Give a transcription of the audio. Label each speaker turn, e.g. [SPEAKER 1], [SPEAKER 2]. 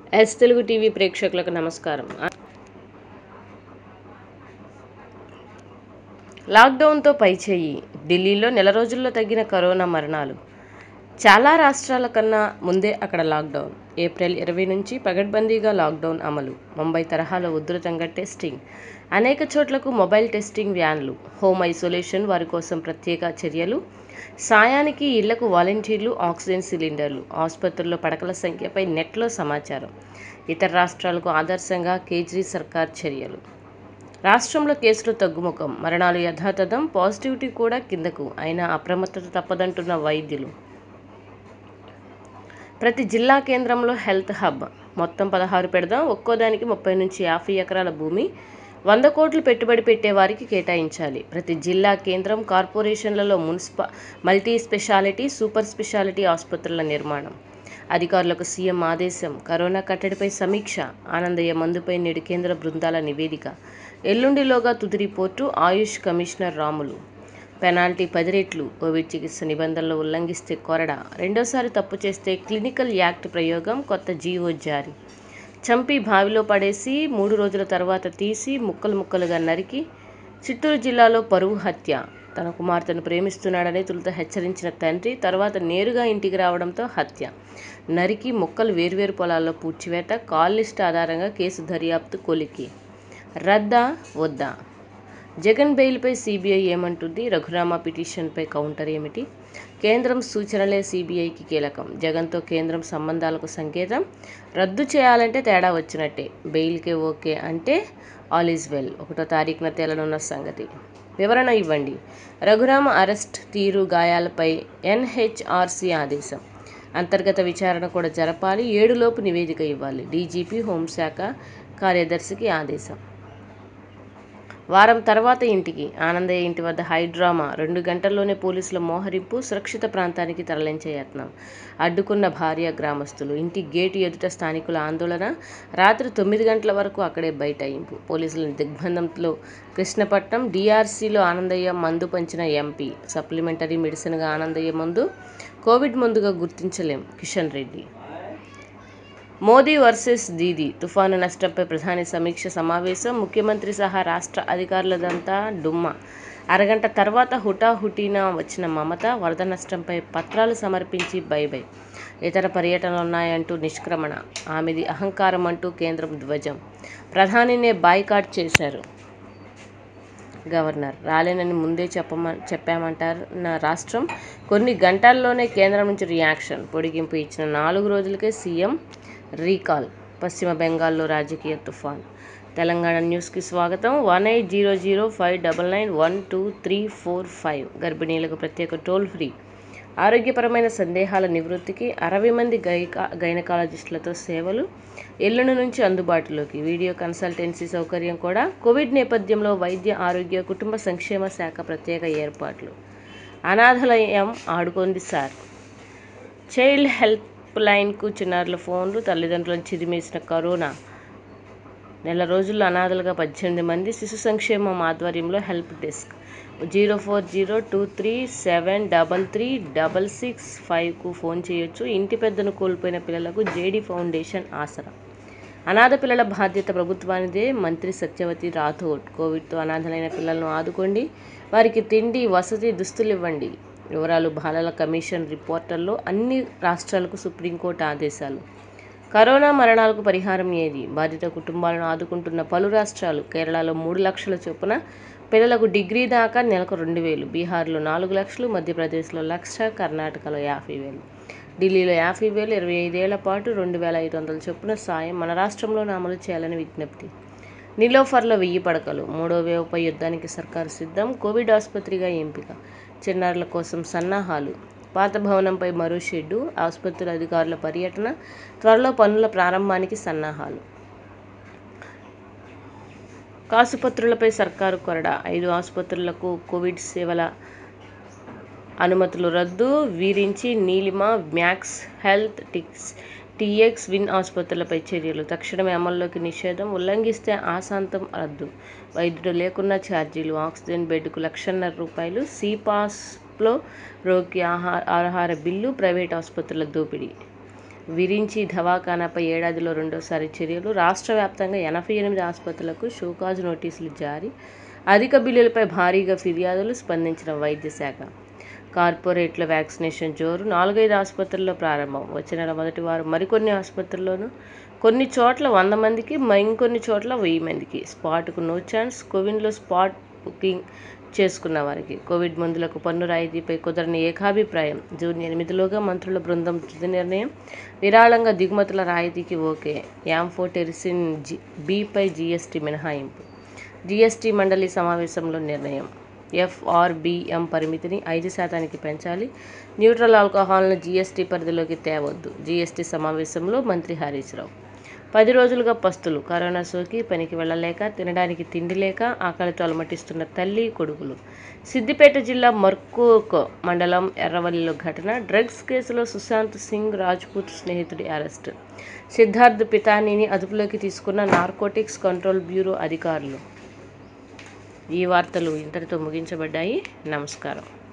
[SPEAKER 1] yes Telugu TV ప్రేక్షకులకు నమస్కారం లాక్డౌన్తో పైచేయి ఢిల్లీలో నెల రోజుల్లో తగ్గిన కరోనా మరణాలు చాలా రాష్ట్రాల కన్నా ముందే అక్కడ లాక్డౌన్ ఏప్రిల్ ఇరవై నుంచి పగడ్బందీగా లాక్డౌన్ అమలు ముంబై తరహాలో ఉధృతంగా టెస్టింగ్ అనేక చోట్లకు మొబైల్ టెస్టింగ్ వ్యాన్లు హోమ్ ఐసోలేషన్ వారి కోసం ప్రత్యేక చర్యలు సాయానికి ఇళ్లకు వాలంటీర్లు ఆక్సిజన్ సిలిండర్లు ఆసుపత్రుల్లో పడకల సంఖ్యపై నెట్లో సమాచారం ఇతర రాష్ట్రాలకు ఆదర్శంగా కేజ్రీ సర్కార్ చర్యలు రాష్ట్రంలో కేసులు తగ్గుముఖం మరణాలు యథాతథం పాజిటివిటీ కూడా కిందకు అయినా అప్రమత్తత తప్పదంటున్న వైద్యులు ప్రతి జిల్లా కేంద్రంలో హెల్త్ హబ్ మొత్తం పదహారు పెడదాం ఒక్కోదానికి ముప్పై నుంచి యాభై ఎకరాల భూమి వంద కోట్లు పెట్టుబడి పెట్టే వారికి కేటాయించాలి ప్రతి జిల్లా కేంద్రం కార్పొరేషన్లలో మున్సిప మల్టీ స్పెషాలిటీ సూపర్ స్పెషాలిటీ ఆసుపత్రుల నిర్మాణం అధికారులకు సీఎం ఆదేశం కరోనా కట్టడిపై సమీక్ష ఆనందయ్య మందుపై నేడు కేంద్ర బృందాల నివేదిక ఎల్లుండిలోగా తుది report Ayush commissioner Ramulu penalty పది రెట్లు కోవిడ్ చికిత్స నిబంధనలు ఉల్లంఘిస్తే కొరడా రెండోసారి తప్పు చేస్తే క్లినికల్ యాక్ట్ ప్రయోగం కొత్త జీవో జారీ చంపి బావిలో పడేసి మూడు రోజుల తర్వాత తీసి ముక్కలు ముక్కలుగా నరికి చిత్తూరు జిల్లాలో పరువు హత్య తన కుమార్తెను ప్రేమిస్తున్నాడని తొలుత హెచ్చరించిన తండ్రి తర్వాత నేరుగా ఇంటికి రావడంతో హత్య నరికి మొక్కలు వేర్వేరు పొలాల్లో పూడ్చివేత కాల్ లిస్ట్ ఆధారంగా కేసు దర్యాప్తు కొలికి రద్దా వద్దా జగన్ బెయిల్పై సిబిఐ ఏమంటుంది రఘురామ పిటిషన్పై కౌంటర్ ఏమిటి కేంద్రం సూచనలే సిబిఐకి కీలకం జగన్తో కేంద్రం సంబంధాలకు సంకేతం రద్దు చేయాలంటే తేడా వచ్చినట్టే బెయిల్కే ఓకే అంటే ఆల్ ఈజ్ వెల్ ఒకటో తారీఖున తేలనున్న సంగతి వివరణ ఇవ్వండి రఘురామ అరెస్ట్ తీరు గాయాలపై ఎన్హెచ్ఆర్సీ ఆదేశం అంతర్గత విచారణ కూడా జరపాలి ఏడులోపు నివేదిక ఇవ్వాలి డీజీపీ హోంశాఖ కార్యదర్శికి ఆదేశం వారం తర్వాత ఇంటికి ఆనందయ్య ఇంటి వద్ద హైడ్రామా రెండు గంటల్లోనే పోలీసుల మోహరింపు సురక్షిత ప్రాంతానికి తరలించే యత్నం అడ్డుకున్న భార్య గ్రామస్తులు ఇంటి గేటు ఎదుట స్థానికుల ఆందోళన రాత్రి తొమ్మిది గంటల వరకు అక్కడే బైఠాయింపు పోలీసుల దిగ్బంధంలో కృష్ణపట్నం డిఆర్సీలో ఆనందయ్య మందు పంచిన ఎంపీ సప్లిమెంటరీ మెడిసిన్గా ఆనందయ్య మందు కోవిడ్ మందుగా గుర్తించలేం కిషన్ రెడ్డి మోదీ వర్సెస్ దీదీ తుఫాను నష్టంపై ప్రధాని సమీక్ష సమావేశం ముఖ్యమంత్రి సహా రాష్ట్ర అధికారులదంతా డుమ్మ అరగంట తర్వాత హుటాహుటీన వచ్చిన మమత వరద నష్టంపై పత్రాలు సమర్పించి బై బై ఇతర పర్యటనలు ఉన్నాయంటూ నిష్క్రమణ ఆమెది అహంకారం అంటూ కేంద్రం ధ్వజం ప్రధానినే బాయ్కాట్ చేశారు గవర్నర్ రాలేనని ముందే చెప్పమ చెప్పామంటారు నా రాష్ట్రం కొన్ని గంటల్లోనే కేంద్రం నుంచి రియాక్షన్ పొడిగింపు ఇచ్చిన నాలుగు రోజులకే సీఎం రీకాల్ పశ్చిమ బెంగాల్లో రాజకీయ తుఫాన్ తెలంగాణ న్యూస్కి స్వాగతం one eight zero zero five double nine one two three four five గర్భిణీలకు ప్రత్యేక టోల్ ఫ్రీ ఆరోగ్యపరమైన సందేహాల నివృత్తికి అరవై మంది గైకా గైనకాలజిస్టులతో సేవలు ఎల్లుండి నుంచి అందుబాటులోకి వీడియో కన్సల్టెన్సీ సౌకర్యం కూడా కోవిడ్ నేపథ్యంలో వైద్య ఆరోగ్య కుటుంబ సంక్షేమ శాఖ ప్రత్యేక ఏర్పాట్లు అనాథలయం ఆడుకోంది సార్ చైల్డ్ హెల్ప్ లైన్కు చిన్నారుల ఫోన్లు తల్లిదండ్రులను చిదిమేసిన కరోనా నెల రోజుల్లో అనాథలుగా పద్దెనిమిది మంది శిశు సంక్షేమం ఆధ్వర్యంలో help desk zero four zero two three seven double three double six ఫైవ్కు ఫోన్ చేయొచ్చు ఇంటి పెద్దను కోల్పోయిన పిల్లలకు జేడీ ఫౌండేషన్ ఆసరా అనాథ పిల్లల బాధ్యత ప్రభుత్వానిదే మంత్రి సత్యవతి రాథోడ్ కోవిడ్తో అనాథలైన పిల్లలను ఆదుకోండి వారికి తిండి వసతి దుస్తులు ఇవ్వండి వివరాలు బాలల కమిషన్ రిపోర్టర్లో అన్ని రాష్ట్రాలకు సుప్రీంకోర్టు ఆదేశాలు కరోనా మరణాలకు పరిహారం ఏది బాధిత కుటుంబాలను ఆదుకుంటున్న పలు రాష్ట్రాలు కేరళలో మూడు లక్షల చొప్పున పిల్లలకు డిగ్రీ దాకా నెలకు రెండు వేలు బీహార్లో నాలుగు లక్షలు మధ్యప్రదేశ్లో లక్ష కర్ణాటకలో యాభై వేలు ఢిల్లీలో యాభై వేలు ఇరవై ఐదేళ్ల పాటు రెండు వేల ఐదు వందల చొప్పున సాయం మన రాష్ట్రంలోనే అమలు చేయాలని విజ్ఞప్తి నిలోఫర్లో వెయ్యి పడకలు మూడో వేవ్పై యుద్ధానికి సర్కారు సిద్ధం కోవిడ్ ఆసుపత్రిగా ఎంపిక చిన్నారుల కోసం సన్నాహాలు పాత భవనంపై మరో షెడ్డు ఆసుపత్రుల అధికారుల పర్యటన త్వరలో పనుల ప్రారంభానికి సన్నాహాలు ఆసుపత్రులపై సర్కారు కొరడా ఐదు ఆసుపత్రులకు కోవిడ్ సేవల అనుమతులు రద్దు వీరించి నీలిమ మ్యాక్స్ హెల్త్ టిక్స్ టీఎక్స్ విన్ ఆసుపత్రులపై చర్యలు తక్షణమే అమల్లోకి నిషేధం ఉల్లంఘిస్తే ఆశాంతం రద్దు వైద్యుడు లేకున్నా ఛార్జీలు ఆక్సిజన్ బెడ్కు లక్షన్నర రూపాయలు సిపాస్లో రోగి ఆహార ఆహార బిల్లు ప్రైవేట్ ఆసుపత్రుల దోపిడీ విరించి దవాఖానాపై ఏడాదిలో రెండోసారి చర్యలు రాష్ట్ర వ్యాప్తంగా ఎనభై ఎనిమిది ఆసుపత్రులకు షోకాజ్ నోటీసులు జారీ అధిక బిల్లులపై భారీగా ఫిర్యాదులు స్పందించిన వైద్య శాఖ కార్పొరేట్ల వ్యాక్సినేషన్ జోరు నాలుగైదు ఆసుపత్రుల్లో ప్రారంభం వచ్చే నెల మొదటి వారం మరికొన్ని ఆసుపత్రుల్లోనూ కొన్ని చోట్ల వంద మందికి మ- ఇంకొన్ని చోట్ల వెయ్యి మందికి స్పాట్కు నో ఛాన్స్ కోవిన్లో స్పాట్ బుకింగ్ చేసుకున్న వారికి కోవిడ్ మందులకు పన్ను రాయితీపై కుదరని ఏకాభిప్రాయం జూన్ ఎనిమిదిలోగా మంత్రుల బృందం తుది నిర్ణయం విరాళంగా దిగుమతుల రాయితీకి ఓకే యాంఫోటెరిసిన్ జి బీపై జీఎస్టీ మినహాయింపు జీఎస్టీ మండలి సమావేశంలో నిర్ణయం ఎఫ్ఆర్బిఎం పరిమితిని ఐదు శాతానికి పెంచాలి న్యూట్రల్ ఆల్కహాల్ను జీఎస్టీ పరిధిలోకి తేవద్దు జీఎస్టీ సమావేశంలో మంత్రి హరీష్ రావు పది రోజులుగా పస్తులు కరోనా సోకి పనికి వెళ్ళలేక తినడానికి తిండి లేక ఆకలితో అలమటిస్తున్న తల్లి కొడుకులు సిద్దిపేట జిల్లా మర్కూక్ మండలం ఎర్రవల్లిలో ఘటన డ్రగ్స్ కేసులో సుశాంత్ సింగ్ రాజ్పూత్ స్నేహితుడి అరెస్ట్ సిద్ధార్థ్ పితానీని అదుపులోకి తీసుకున్న నార్కోటిక్స్ కంట్రోల్ బ్యూరో అధికారులు ఈ వార్తలు ఇంతటితో ముగించబడ్డాయి నమస్కారం